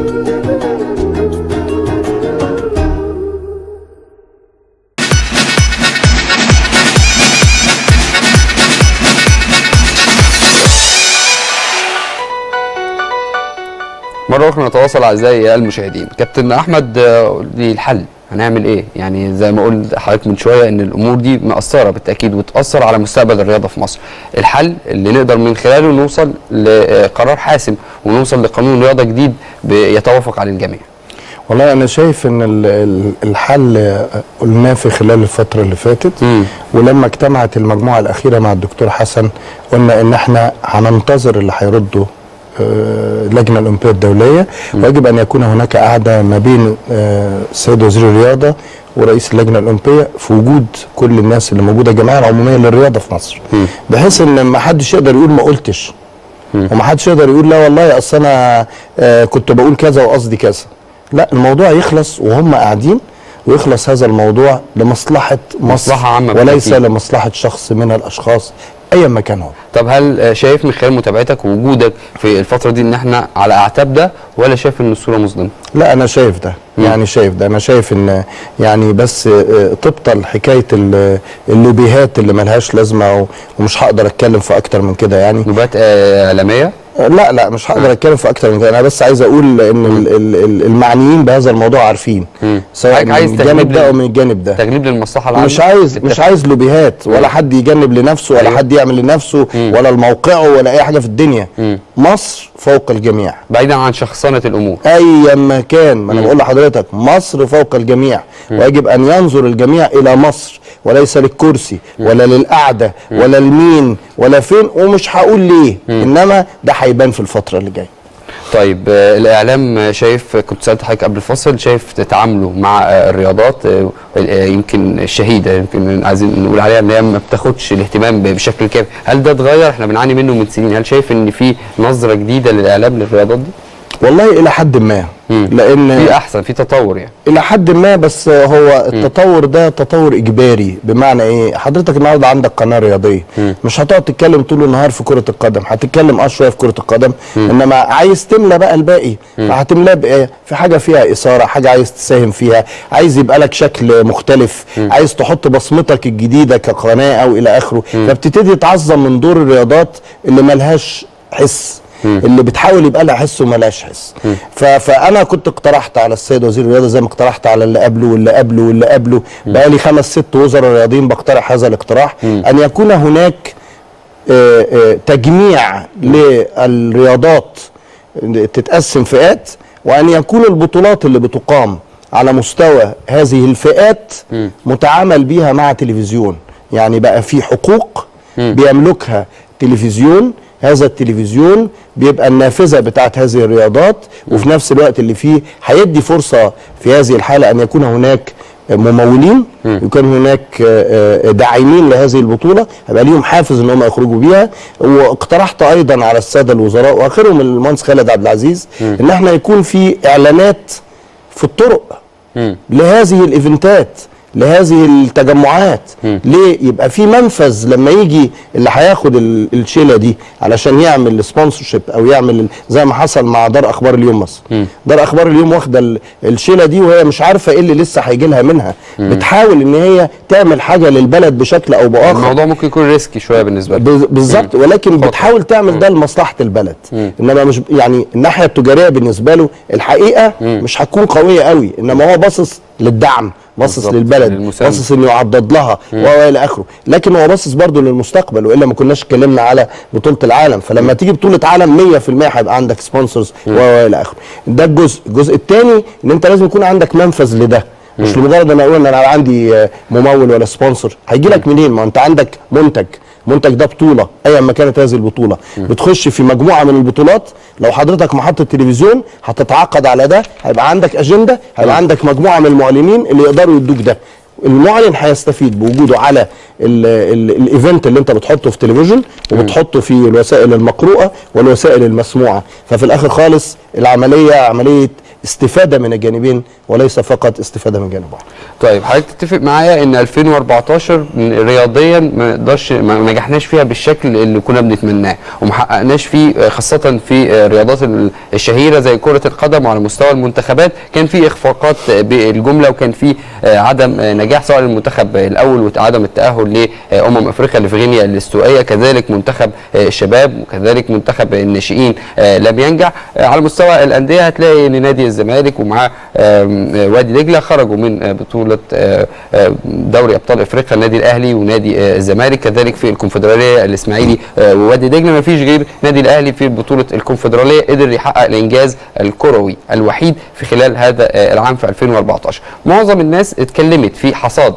مرة أخرى نتواصل أعزائي المشاهدين كابتن أحمد آه، دي الحل هنعمل إيه؟ يعني زي ما قلت حضرتك من شوية إن الأمور دي مأثرة بالتأكيد وتأثر على مستقبل الرياضة في مصر الحل اللي نقدر من خلاله نوصل لقرار حاسم ونوصل لقانون رياضة جديد يتوافق على الجميع والله انا شايف ان ال- ال- الحل قلناه في خلال الفتره اللي فاتت مم. ولما اجتمعت المجموعه الاخيره مع الدكتور حسن قلنا ان احنا هننتظر اللي هيرده آه، اللجنه الاولمبيه الدوليه ويجب ان يكون هناك قعده ما بين آه، السيد وزير الرياضه ورئيس اللجنه الاولمبيه في وجود كل الناس اللي موجوده الجمعيه العموميه للرياضه في مصر بحيث ان ما حدش يقدر يقول ما قلتش وما حدش يقدر يقول لا والله اصل انا آه، كنت بقول كذا وقصدي كذا لا الموضوع يخلص وهم قاعدين ويخلص هذا الموضوع لمصلحه مصر مصلحة عامة وليس بالتأكيد. لمصلحه شخص من الاشخاص ايا ما كان هو طب هل آه، شايف من خلال متابعتك ووجودك في الفترة دي إن إحنا على أعتاب ده ولا شايف إن الصورة مظلمة؟ لا انا شايف ده يعني شايف ده انا شايف ان يعني بس آه، تبطل حكايه ال- اللوبيهات اللي ملهاش لازمه و- ومش هقدر اتكلم في اكتر من كده يعني نوبات آه، إعلامية لا لا مش هقدر اتكلم في اكتر من كده انا بس عايز اقول ان ال- ال- ال- المعنيين بهذا الموضوع عارفين سواء حضرتك من عايز الجانب تغليب ده لل- او من الجانب ده تغليب للمصلحة العامة مش عايز مش عايز لوبيهات ولا حد يجنب لنفسه ولا أيوة. حد يعمل لنفسه ولا لموقعه ولا اي حاجه في الدنيا مصر فوق الجميع بعيدا عن شخصنة الأمور ايا ما كان ما انا بقول لحضرتك مصر فوق الجميع ويجب ان ينظر الجميع الى مصر وليس للكرسي ولا للقعده ولا لمين ولا فين ومش هقول ليه انما ده هيبان في الفتره اللي جايه طيب آه، الاعلام آه، شايف كنت سالت حضرتك قبل الفصل شايف تعامله مع آه، الرياضات آه، آه، يمكن الشهيده يمكن عايزين نقول عليها ان هي ما بتاخدش الاهتمام ب- بشكل كافي هل ده اتغير احنا بنعاني منه من سنين هل شايف ان في نظره جديده للاعلام للرياضات دي والله الى حد ما لان في احسن في تطور يعني الى حد ما بس هو التطور ده تطور اجباري بمعنى ايه حضرتك النهارده عندك قناه رياضيه مش هتقعد تتكلم طول النهار في كره القدم هتتكلم اه شويه في كره القدم انما عايز تملى بقى الباقي فهتملاه بايه في حاجه فيها اثاره حاجه عايز تساهم فيها عايز يبقى لك شكل مختلف عايز تحط بصمتك الجديده كقناه او الى اخره فبتبتدي تعظم من دور الرياضات اللي ملهاش حس اللي بتحاول يبقى لها حس وملهاش حس ف- فانا كنت اقترحت على السيد وزير الرياضه زي ما اقترحت على اللي قبله واللي قبله واللي قبله بقى لي خمس ست وزراء رياضيين بقترح هذا الاقتراح ان يكون هناك آه، آه، تجميع للرياضات تتقسم فئات وان يكون البطولات اللي بتقام على مستوى هذه الفئات متعامل بيها مع تلفزيون يعني بقى في حقوق بيملكها تلفزيون هذا التلفزيون بيبقى النافذه بتاعت هذه الرياضات وفي نفس الوقت اللي فيه هيدي فرصه في هذه الحاله ان يكون هناك ممولين يكون هناك آه، آه، داعمين لهذه البطوله هيبقى ليهم حافز ان هم يخرجوا بيها واقترحت ايضا على الساده الوزراء واخرهم المهندس خالد عبد العزيز ان احنا يكون في اعلانات في الطرق لهذه الايفنتات لهذه التجمعات ليه يبقى في منفذ لما يجي اللي هياخد ال- الشيله دي علشان يعمل السبونسرشيب او يعمل ال- زي ما حصل مع دار اخبار اليوم مصر دار اخبار اليوم واخده ال- الشيله دي وهي مش عارفه ايه اللي لسه هيجي لها منها بتحاول ان هي تعمل حاجه للبلد بشكل او باخر الموضوع ممكن يكون ريسكي شويه بالنسبه لك بز- بالظبط ولكن بتحاول تعمل ده لمصلحه البلد انما مش يعني الناحيه التجاريه بالنسبه له الحقيقه مش هتكون قويه قوي انما هو باصص للدعم باصص بالظبط، للبلد للمساندة. باصص انه يعضد لها والى اخره لكن هو باصص برضه للمستقبل والا ما كناش اتكلمنا على بطوله العالم فلما تيجي بطوله عالم 100% هيبقى عندك سبونسرز والى اخره ده الجزء الجزء الثاني ان انت لازم يكون عندك منفذ لده مش لمجرد ان اقول ان انا عندي آه، ممول ولا سبونسر هيجي لك منين ما انت عندك منتج منتج ده بطوله ايا ما كانت هذه البطوله بتخش في مجموعه من البطولات لو حضرتك محطه تلفزيون هتتعاقد على ده هيبقى عندك اجنده هيبقى عندك مجموعه من المعلنين اللي يقدروا يدوك ده المعلن هيستفيد بوجوده على ال- ال- الايفنت اللي انت بتحطه في تلفزيون وبتحطه في الوسائل المقروءه والوسائل المسموعه ففي الاخر خالص العمليه عمليه استفاده من الجانبين وليس فقط استفاده من جانب واحد طيب حضرتك تتفق معايا ان 2014 رياضيا ما نقدرش ما نجحناش فيها بالشكل اللي كنا بنتمناه وما حققناش فيه آه، خاصه في آه، الرياضات ال- الشهيره زي كره القدم وعلى مستوى المنتخبات كان في اخفاقات آه، بالجمله وكان في آه، عدم آه، نجاح سواء للمنتخب الاول وعدم التاهل لامم افريقيا اللي في غينيا الاستوائيه كذلك منتخب آه، الشباب وكذلك منتخب الناشئين آه، لم ينجح آه، على مستوى الانديه هتلاقي ان نادي الزمالك ومعاه آم، آه، وادي دجله خرجوا من آه، بطوله آه، آه، دوري ابطال افريقيا النادي الاهلي ونادي آه، الزمالك كذلك في الكونفدراليه الاسماعيلي آه، ووادي دجله ما فيش غير نادي الاهلي في بطوله الكونفدراليه قدر يحقق الانجاز الكروي الوحيد في خلال هذا آه، العام في 2014 معظم الناس اتكلمت في حصاد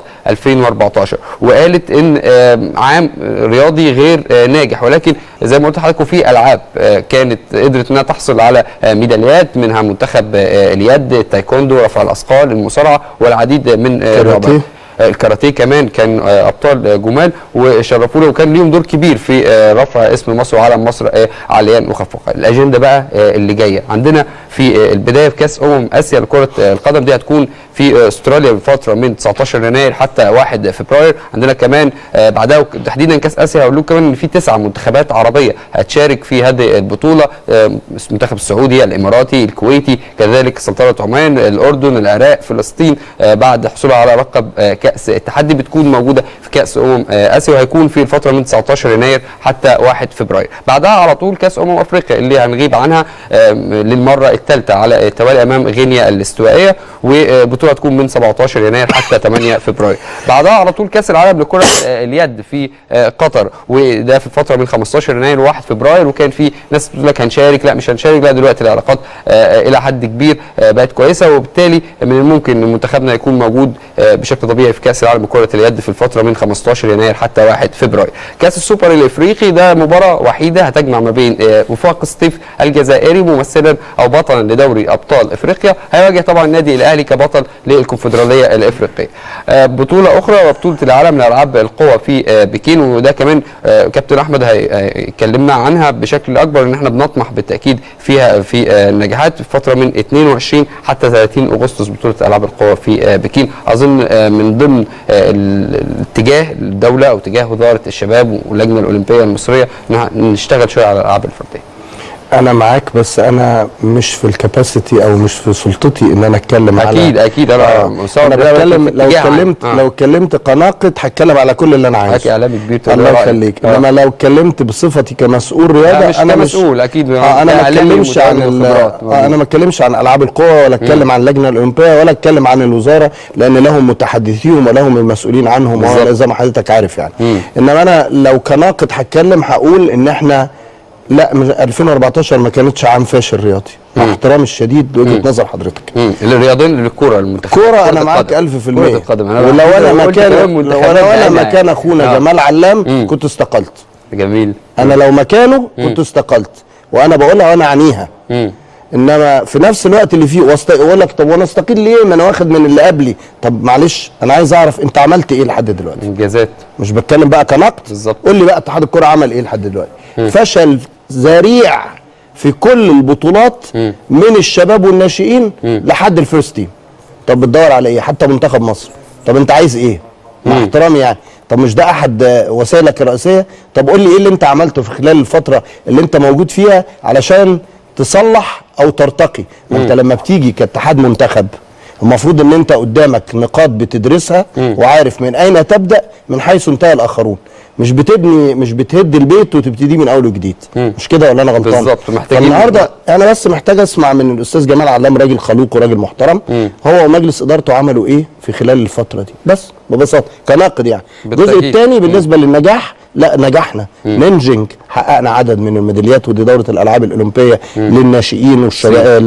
2014 وقالت ان آه، عام رياضي غير آه، ناجح ولكن زي ما قلت لحضراتكم في العاب آه، كانت قدرت انها تحصل على آه، ميداليات منها منتخب آه، اليد التايكوندو رفع الاثقال المصارعه والعديد من آه، كاراتيه. الرياضات آه، الكاراتيه كمان كان آه، ابطال آه، جمال وشرفونا وكان ليهم دور كبير في آه، رفع اسم مصر وعلم مصر آه، عاليا مخفقا الاجنده بقى آه، اللي جايه عندنا في آه، البدايه في كاس امم اسيا لكره آه، القدم دي هتكون في آه، استراليا بفتره من 19 يناير حتى 1 فبراير عندنا كمان آه، بعدها وك- تحديدا كاس اسيا هقول لكم كمان ان في تسع منتخبات عربيه هتشارك في هذه البطوله آه، المنتخب السعودي الاماراتي الكويتي كذلك سلطنه عمان الاردن العراق فلسطين آه، بعد حصولها على لقب آه، كاس التحدي بتكون موجوده في كاس امم آه، اسيا وهيكون في الفتره من 19 يناير حتى 1 فبراير بعدها على طول كاس امم افريقيا اللي هنغيب عنها آه، للمره الثالثه على التوالي امام غينيا الاستوائيه وبطوله تكون من 17 يناير حتى 8 فبراير بعدها على طول كاس العالم لكره آه، اليد في آه، قطر وده في الفتره من 15 يناير ل 1 فبراير وكان في ناس بتقول لك هنشارك لا مش هنشارك لا دلوقتي العلاقات آه، آه، الى حد كبير آه، بقت كويسه وبالتالي من الممكن ان منتخبنا يكون موجود آه، بشكل طبيعي في كاس العالم لكره اليد في الفتره من 15 يناير حتى 1 فبراير كاس السوبر الافريقي ده مباراه وحيده هتجمع ما بين آه، وفاق سطيف الجزائري ممثلا او بطلا لدوري ابطال افريقيا هيواجه طبعا النادي الاهلي كبطل للكونفدراليه الافريقيه آه، بطوله اخرى وبطوله العالم لالعاب القوى في آه، بكين وده كمان آه، كابتن احمد هي- هيكلمنا عنها بشكل اكبر ان احنا بنطمح بالتاكيد فيها في آه، النجاحات في فتره من 22 حتى 30 اغسطس بطوله العاب القوى في آه، بكين اظن آه، من ضمن آه، ال- الاتجاه الدوله او اتجاه وزاره الشباب واللجنه الاولمبيه المصريه انها نشتغل شويه على الالعاب الفرديه انا معاك بس انا مش في الكاباسيتي او مش في سلطتي ان انا اتكلم على اكيد اكيد انا آه. مستوى انا الرياضة بتكلم في لو اتجاه عام. اتكلمت آه. لو اتكلمت كناقد هتكلم على كل اللي انا حضرتك عايزه اعلامي كبير تقول الله رأيك. يخليك آه. انما لو اتكلمت بصفتي كمسؤول رياضه مش انا كمسؤول، أكيد. آه انا ما كإعلامي اتكلمش عن متعلم ال- خبرات. آه انا ما اتكلمش عن العاب القوى ولا اتكلم عن اللجنه الاولمبيه ولا اتكلم عن الوزاره لان لهم متحدثيهم ولهم المسؤولين عنهم بالظبط. وأنا زي ما حضرتك عارف يعني مم. انما انا لو كناقد هتكلم هقول ان احنا لا مش- 2014 ما كانتش عام فاشل رياضي مع احترامي الشديد لوجهه نظر حضرتك مم. الرياضيين للكوره المنتخب كوره انا كرة معاك القدم. 1000% كرة القدم انا ولو انا قلت كمان مكان لو منتخبات انا بعيدة مكان يعني. اخونا آه. جمال علام مم. كنت استقلت جميل انا لو مكانه كنت استقلت وانا بقولها وانا عنيها مم. انما في نفس الوقت اللي فيه وست... يقول لك طب وانا استقيل ليه ما انا واخد من اللي قبلي طب معلش انا عايز اعرف انت عملت ايه لحد دلوقتي انجازات مش بتكلم بقى كنقد بالظبط. قول لي بقى اتحاد الكره عمل ايه لحد دلوقتي فشل ذريع في كل البطولات من الشباب والناشئين لحد الفيرست تيم طب بتدور على ايه حتى منتخب مصر طب انت عايز ايه مع احترامي يعني طب مش ده احد آه، وسائلك الرئيسيه طب قول لي ايه اللي انت عملته في خلال الفتره اللي انت موجود فيها علشان تصلح او ترتقي ما انت لما بتيجي كاتحاد منتخب المفروض ان انت قدامك نقاط بتدرسها وعارف من اين تبدا من حيث انتهى الاخرون مش بتبني مش بتهد البيت وتبتدي من اول وجديد مش كده ولا انا غلطان بالظبط، محتاجين- النهارده انا بس محتاج اسمع من الاستاذ جمال علام راجل خلوق وراجل محترم هو ومجلس ادارته عملوا ايه في خلال الفتره دي بس ببساطه كناقد يعني الجزء بالتأكيد. الثاني بالنسبه للنجاح لا نجحنا ننجنج حققنا عدد من الميداليات ودي دوره الالعاب الاولمبيه للناشئين والشباب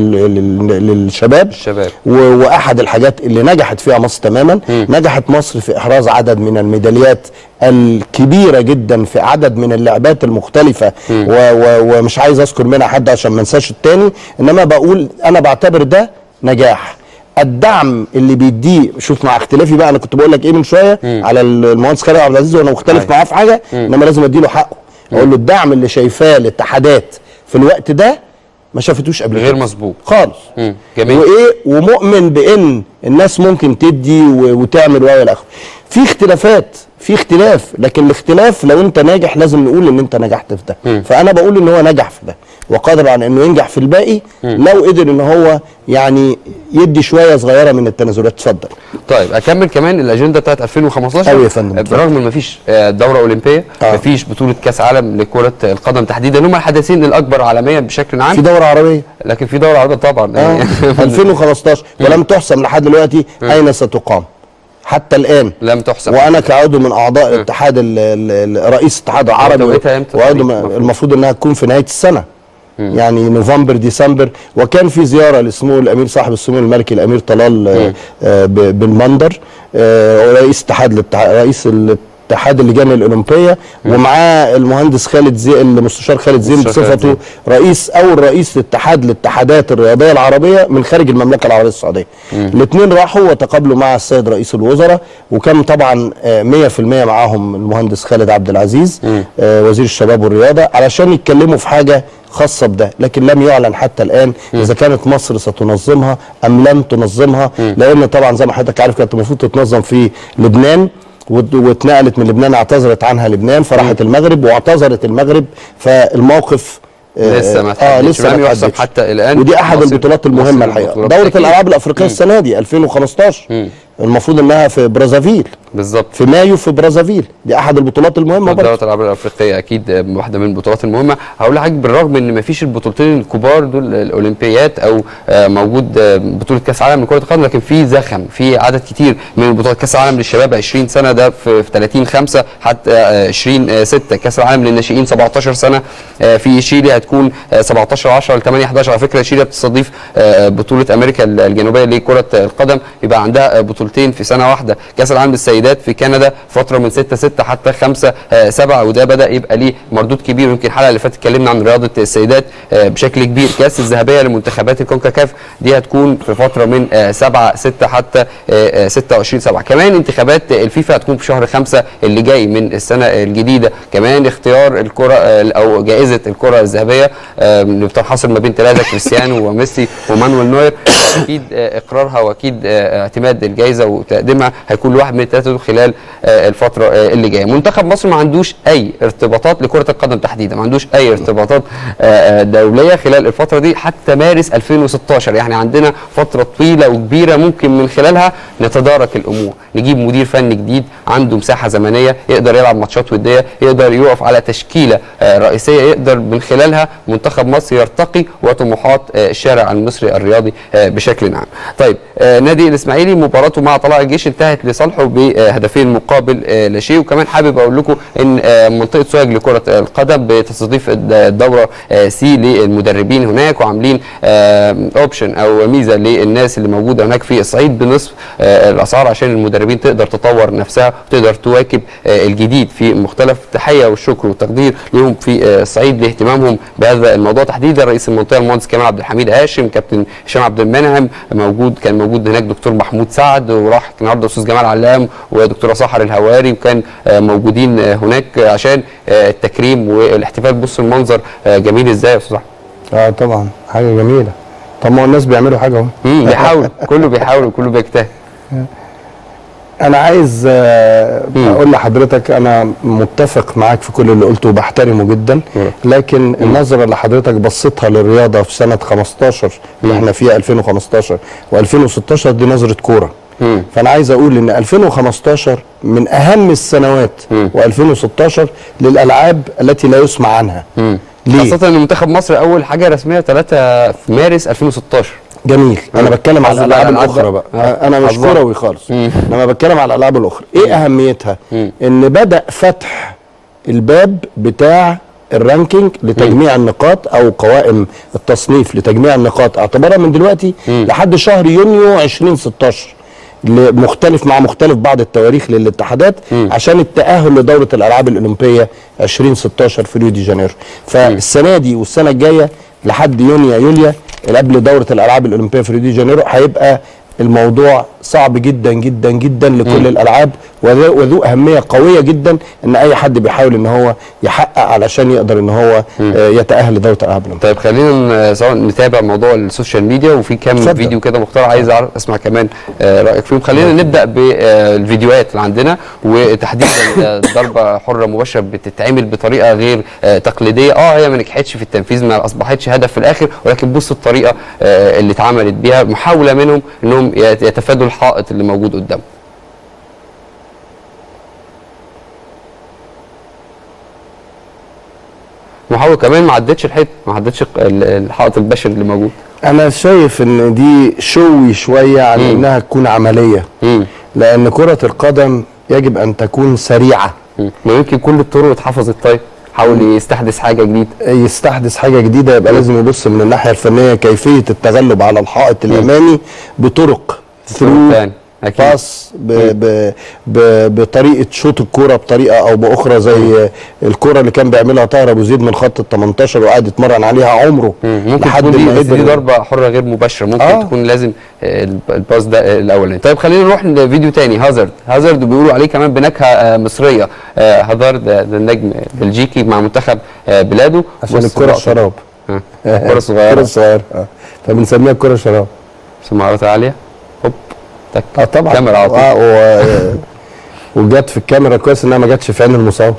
للشباب الشباب. و- واحد الحاجات اللي نجحت فيها مصر تماما نجحت مصر في احراز عدد من الميداليات الكبيره جدا في عدد من اللعبات المختلفه و و ومش عايز اذكر منها حد عشان ما انساش التاني انما بقول انا بعتبر ده نجاح الدعم اللي بيديه شوف مع اختلافي بقى انا كنت بقول لك ايه من شويه على المهندس خالد عبد العزيز وانا مختلف أيوة. معاه في حاجه انما لازم اديله حقه اقول له الدعم اللي شايفاه الاتحادات في الوقت ده ما شافتوش قبل غير كده مسبوق خالص مم. جميل وايه ومؤمن بان الناس ممكن تدي و- وتعمل والى اخره في اختلافات في اختلاف لكن الاختلاف لو انت ناجح لازم نقول ان انت نجحت في ده فانا بقول ان هو نجح في ده وقادر على انه ينجح في الباقي لو قدر ان هو يعني يدي شويه صغيره من التنازلات اتفضل طيب اكمل كمان الاجنده بتاعت 2015 أيوة يا فندم، اتفضل. برغم ان مفيش آه، دوره اولمبيه آه. مفيش بطوله كاس عالم لكره القدم تحديدا هم الحدثين الاكبر عالميا بشكل عام في دوره عربيه لكن في دوره عربيه طبعا اه يعني 2015 ولم تحسم لحد دلوقتي اين ستقام حتى الان لم تحسم وانا كعضو من اعضاء الاتحاد ال- ال- ال- رئيس الاتحاد العربي توقيتها إمتى وعضو تقريباً من- المفروض؟ المفروض انها تكون في نهايه السنه يعني نوفمبر ديسمبر وكان في زياره لسمو الامير صاحب السمو الملكي الامير طلال آه، آه، ب- بن مندر آه، رئيس اتحاد الاتحاد رئيس اتحاد اللجان الاولمبيه ومعاه المهندس خالد زي المستشار خالد زين مستشار خالد بصفته رئيس اول رئيس لاتحاد الاتحادات الرياضيه العربيه من خارج المملكه العربيه السعوديه الاثنين راحوا وتقابلوا مع السيد رئيس الوزراء وكان طبعا آه، 100% معاهم المهندس خالد عبد العزيز آه، وزير الشباب والرياضه علشان يتكلموا في حاجه خاصه بده لكن لم يعلن حتى الان اذا كانت مصر ستنظمها ام لم تنظمها لان طبعا زي ما حضرتك عارف كانت المفروض تتنظم في لبنان وات- واتنقلت من لبنان اعتذرت عنها لبنان فراحت المغرب واعتذرت المغرب فالموقف آه، لسه ما اه اتحددش، لسه ولم ما يحسم اتحددش. حتى الآن ودي احد مصر- البطولات مصر المهمه الحقيقه البطولات دوره بالتأكيد. الالعاب الافريقيه السنه دي 2015 المفروض انها في برازافيل بالظبط في مايو في برازافيل دي احد البطولات المهمه برضه دوره الالعاب الافريقيه اكيد آه، واحده من البطولات المهمه هقول لحضرتك بالرغم ان ما فيش البطولتين الكبار دول الاولمبيات او آه، موجود آه، بطوله كاس عالم لكره القدم لكن في زخم في عدد كتير من بطولات كاس العالم للشباب 20 سنه ده في في 30 5 حتى آه، 20 6 كاس العالم للناشئين 17 سنه آه، في شيلي هتكون آه، 17 10 ل 8 11 على فكره شيلي بتستضيف آه، بطوله امريكا الجنوبيه لكره القدم يبقى عندها آه، بطولتين في سنه واحده كاس العالم للسيدات في كندا فتره من 6 6 حتى 5 7 وده بدا يبقى ليه مردود كبير يمكن الحلقه اللي فاتت اتكلمنا عن رياضه السيدات آه، بشكل كبير كاس الذهبيه لمنتخبات الكونكاكاف دي هتكون في فتره من 7 6 حتى آه، آه، 26 7 كمان انتخابات الفيفا هتكون في شهر 5 اللي جاي من السنه الجديده كمان اختيار الكره آه، او جائزه الكره الذهبيه آه، اللي بتنحصر ما بين ثلاثه كريستيانو وميسي ومانويل نوير اكيد آه، اقرارها واكيد آه، اعتماد الجائزه وتقديمها هيكون لواحد من الثلاثه دول خلال آه، الفتره آه، اللي جايه منتخب مصر ما عندوش اي ارتباطات لكره القدم تحديدا ما عندوش اي ارتباطات آه، آه، دوليه خلال الفتره دي حتى مارس 2016 يعني عندنا فتره طويله وكبيره ممكن من خلالها نتدارك الامور نجيب مدير فني جديد عنده مساحه زمنيه يقدر يلعب ماتشات وديه يقدر يقف على تشكيله آه، رئيسيه يقدر من خلالها منتخب مصر يرتقي وطموحات آه، الشارع المصري الرياضي آه، بشكل عام طيب آه، نادي الاسماعيلي مباراته مع طلائع الجيش انتهت لصالحه بهدفين مقابل آه، لا شيء وكمان حابب اقول لكم ان آه، منطقه سوهاج لكره القدم بتستضيف الد- الدوره آه، سي للمدربين هناك وعاملين اوبشن او ميزه للناس اللي موجوده هناك في الصعيد بنصف آه، الاسعار عشان المدربين تقدر تطور نفسها وتقدر تواكب آه، الجديد في مختلف التحيه والشكر والتقدير لهم في آه، الصعيد لاهتمامهم بهذا الموضوع تحديدا رئيس المنطقه المهندس كمال عبد الحميد هاشم كابتن هشام عبد المنعم موجود كان موجود هناك دكتور محمود سعد وراح النهارده استاذ جمال علام ودكتوره سحر الهواري وكان آه، موجودين آه، هناك عشان آه، التكريم والاحتفال بص المنظر آه، جميل ازاي يا استاذ احمد اه طبعا حاجه جميله طب ما هو الناس بيعملوا حاجه اهو مم، بيحاول كله بيحاول وكله بيجتهد انا عايز آه، اقول لحضرتك انا متفق معاك في كل اللي قلته وبحترمه جدا لكن النظره اللي حضرتك بصيتها للرياضه في سنه 15 اللي احنا فيها 2015 و2016 دي نظره كوره مم. فانا عايز اقول ان 2015 من اهم السنوات و2016 للالعاب التي لا يسمع عنها ليه؟ خاصة ان منتخب مصر اول حاجة رسمية 3 في مارس 2016 جميل انا مم. بتكلم على قصدي الالعاب الألعاب الاخرى بقى. بقى آه. انا مش حظها. كروي خالص لما بتكلم على الالعاب الاخرى ايه اهميتها ان بدا فتح الباب بتاع الرانكينج لتجميع النقاط او قوائم التصنيف لتجميع النقاط اعتبارا من دلوقتي لحد شهر يونيو 2016 ل- مختلف مع مختلف بعض التواريخ للاتحادات عشان التاهل لدوره الالعاب الاولمبيه 2016 في ريو دي جانيرو فالسنه دي والسنه الجايه لحد يونيو يوليو اللي قبل دوره الالعاب الاولمبيه في ريو دي جانيرو هيبقى الموضوع صعب جدا جدا جدا لكل الالعاب وذو وذو اهميه قويه جدا ان اي حد بيحاول ان هو يحقق علشان يقدر ان هو آه، يتاهل لدوره الالعاب الأولمبية. طيب خلينا ن- سواء نتابع موضوع السوشيال ميديا وفي كام اتفضل. فيديو كده مختار عايز اعرف اسمع كمان آه، رايك فيهم خلينا نبدا بالفيديوهات اللي عندنا وتحديدا آه، ضربه حره مباشره بتتعمل بطريقه غير آه، تقليديه اه هي ما نجحتش في التنفيذ ما اصبحتش هدف في الاخر ولكن بص الطريقه آه، اللي اتعملت بيها محاوله منهم انهم يت- يتفادوا الحائط اللي موجود قدامهم محاولة كمان ما عدتش الحيط ما عدتش ال- الحائط البشري اللي موجود انا شايف ان دي شوي شويه عن انها تكون عمليه مم. لان كره القدم يجب ان تكون سريعه مم. ما يمكن كل الطرق اتحفظت طيب حاول يستحدث حاجه جديده يستحدث حاجه جديده يبقى لازم يبص من الناحيه الفنيه كيفيه التغلب على الحائط الامامي بطرق ثرو تاني اكيد باس ب ب ب بطريقه شوط الكوره بطريقه او باخرى زي الكوره اللي كان بيعملها طاهر ابو زيد من خط ال 18 وقعد يتمرن عليها عمره مم. ممكن تكون دي, بس دي قدر- ضربه حره غير مباشره ممكن آه. آه. تكون لازم آه، الب- الباس ده آه، الاولاني طيب خلينا نروح لفيديو تاني هازارد هازارد بيقولوا عليه كمان بنكهه آه، مصريه آه، هازارد ده ده النجم البلجيكي مع منتخب آه، بلاده عشان بص الكره اللقطة. الشراب آه. الكره الصغيره الكره الصغيره آه. فبنسميها الكره الشراب سمعات عاليه هوب تك اه طبعا كاميرا على طول. آه و... وجت في الكاميرا كويس انها ما جاتش في عين المصاب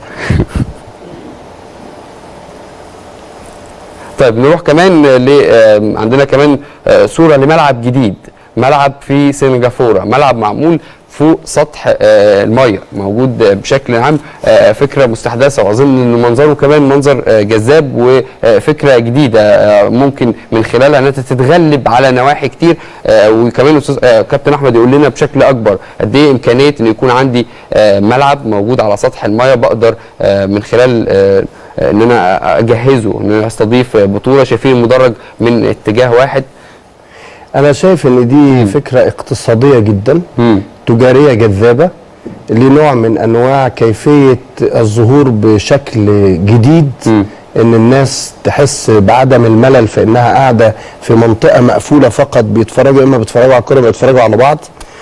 طيب نروح كمان ل آه، عندنا كمان آه، صوره لملعب جديد ملعب في سنغافوره ملعب معمول فوق سطح آه، الميه موجود آه، بشكل عام آه، فكره مستحدثه واظن ان منظره كمان منظر آه، جذاب وفكره جديده آه، ممكن من خلالها انها تتغلب على نواحي كتير آه، وكمان استاذ آه، كابتن احمد يقول لنا بشكل اكبر قد ايه امكانيه ان يكون عندي آه، ملعب موجود على سطح الميه بقدر آه، من خلال آه، ان انا اجهزه ان انا استضيف بطوله شايفين المدرج من اتجاه واحد انا شايف ان دي فكره اقتصاديه جدا مم. تجاريه جذابه لنوع من انواع كيفيه الظهور بشكل جديد مم. ان الناس تحس بعدم الملل في انها قاعده في منطقه مقفوله فقط بيتفرجوا اما بيتفرجوا على الكوره ما بيتفرجوا على بعض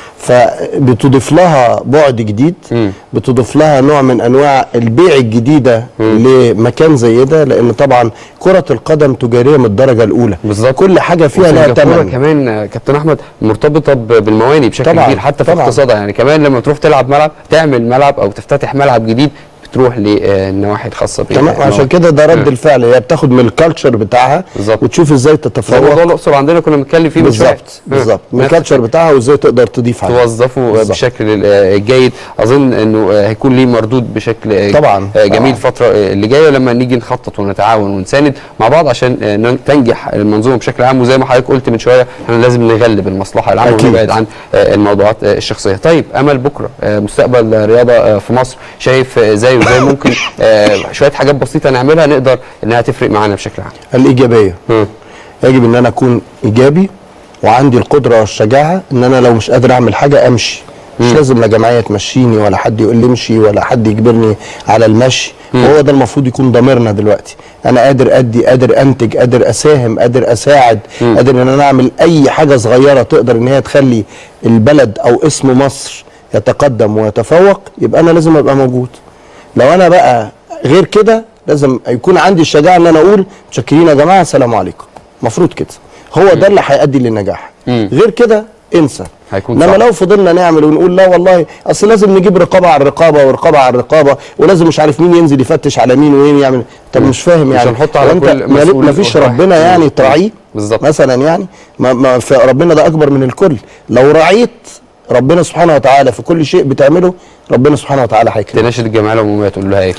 فبتضيف لها بعد جديد مم. بتضيف لها نوع من انواع البيع الجديده لمكان زي ده لان طبعا كره القدم تجاريه من الدرجه الاولى بالظبط. كل حاجه فيها لها وسنغافورة ثمن كمان آه، كابتن احمد مرتبطه ب- بالمواني بشكل طبعاً، كبير حتى في طبعاً. اقتصادها يعني كمان لما تروح تلعب ملعب تعمل ملعب او تفتتح ملعب جديد بتروح للنواحي الخاصه تمام بالمواني. عشان كده ده رد الفعل هي بتاخد من الكالتشر بتاعها بالظبط. وتشوف ازاي زي موضوع تتفوق الاقصر عندنا كنا بنتكلم فيه من شوية. بالظبط بالظبط من نفس الكالتشر بتاعها وازاي تقدر تضيف عليه توظفه بالظبط. بشكل آه، جيد اظن انه آه، هيكون ليه مردود بشكل آه، طبعاً، آه، جميل طبعاً. الفتره آه، اللي جايه لما نيجي نخطط ونتعاون ونساند مع بعض عشان آه، نن- تنجح المنظومه بشكل عام وزي ما حضرتك قلت من شويه احنا لازم نغلب المصلحه العامه أكيد. ونبعد عن آه، الموضوعات آه، الشخصيه طيب امل بكره آه، مستقبل الرياضه آه، في مصر شايف آه، ازاي وازاي ممكن آه، شويه حاجات بسيطه نعملها نقدر انها تفرق معانا بشكل عام الايجابيه مم. يجب ان انا اكون ايجابي وعندي القدره والشجاعه ان انا لو مش قادر اعمل حاجه امشي مش لازم لا جمعيه تمشيني ولا حد يقول لي امشي ولا حد يجبرني على المشي وهو ده المفروض يكون ضميرنا دلوقتي انا قادر ادي قادر انتج قادر اساهم قادر اساعد قادر ان انا اعمل اي حاجه صغيره تقدر ان هي تخلي البلد او اسم مصر يتقدم ويتفوق يبقى انا لازم ابقى موجود لو انا بقى غير كده لازم يكون عندي الشجاعه ان انا اقول متشكرين يا جماعه السلام عليكم المفروض كده هو ده اللي هيؤدي للنجاح مم. غير كده انسى هيكون انما صعب. لو فضلنا نعمل ونقول لا والله اصل لازم نجيب رقابه على الرقابه ورقابه على الرقابه ولازم مش عارف مين ينزل يفتش على مين وين يعمل طب مش فاهم مش يعني هنحط على هو انت كل ما- مسؤول ما فيش واحد. ربنا يعني تراعيه بالظبط. مثلا يعني ما ما ف- ربنا ده اكبر من الكل لو راعيت ربنا سبحانه وتعالى في كل شيء بتعمله ربنا سبحانه وتعالى هيكرمك تناشد الجمعيه العموميه تقول لها ايه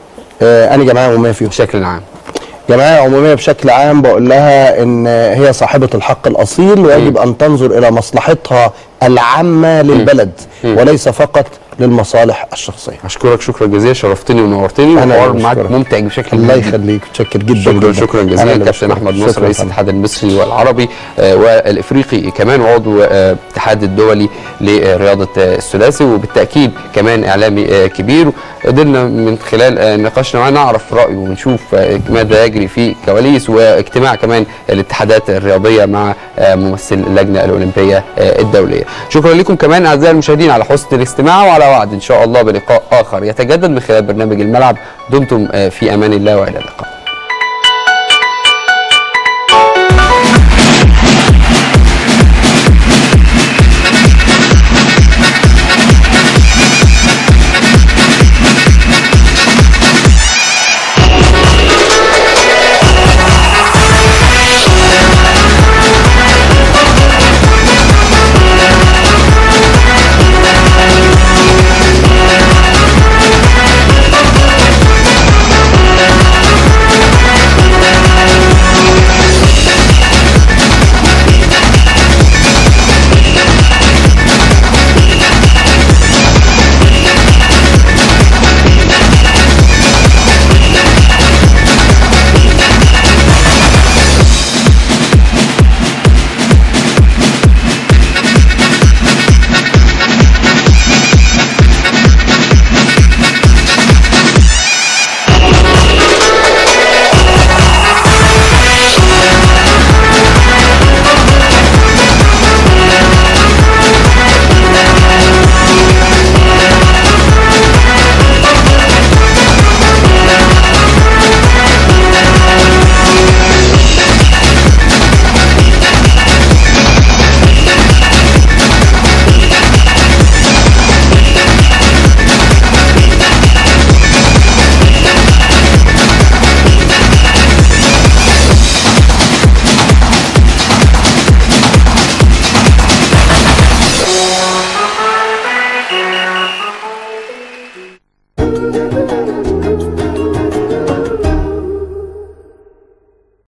آه انا جمعيه عموميه فيهم بشكل عام جمعيه عموميه بشكل عام بقول لها ان هي صاحبه الحق الاصيل ويجب ان تنظر الى مصلحتها العامه للبلد وليس فقط للمصالح الشخصيه اشكرك شكرا جزيلا شرفتني ونورتني أنا والحوار اللي معاك بشكرك. ممتع بشكل الله كبير جداً. يخليك متشكر جدا شكرا جدا شكرا أنا جزيلا اللي كابتن بشكرك. احمد نصر شكراً رئيس فندم. الاتحاد المصري والعربي آه، والافريقي كمان وعضو آه، الاتحاد الدولي لرياضه آه، الثلاثي وبالتاكيد كمان اعلامي آه، كبير قدرنا من خلال آه، نقاشنا معاه نعرف رايه ونشوف آه، ماذا يجري في كواليس واجتماع كمان الاتحادات الرياضيه مع آه، ممثل اللجنه الاولمبيه آه، الدوليه شكرا لكم كمان اعزائي المشاهدين على حسن الاستماع وعلى وعد ان شاء الله بلقاء اخر يتجدد من خلال برنامج الملعب دمتم آه، في امان الله والى اللقاء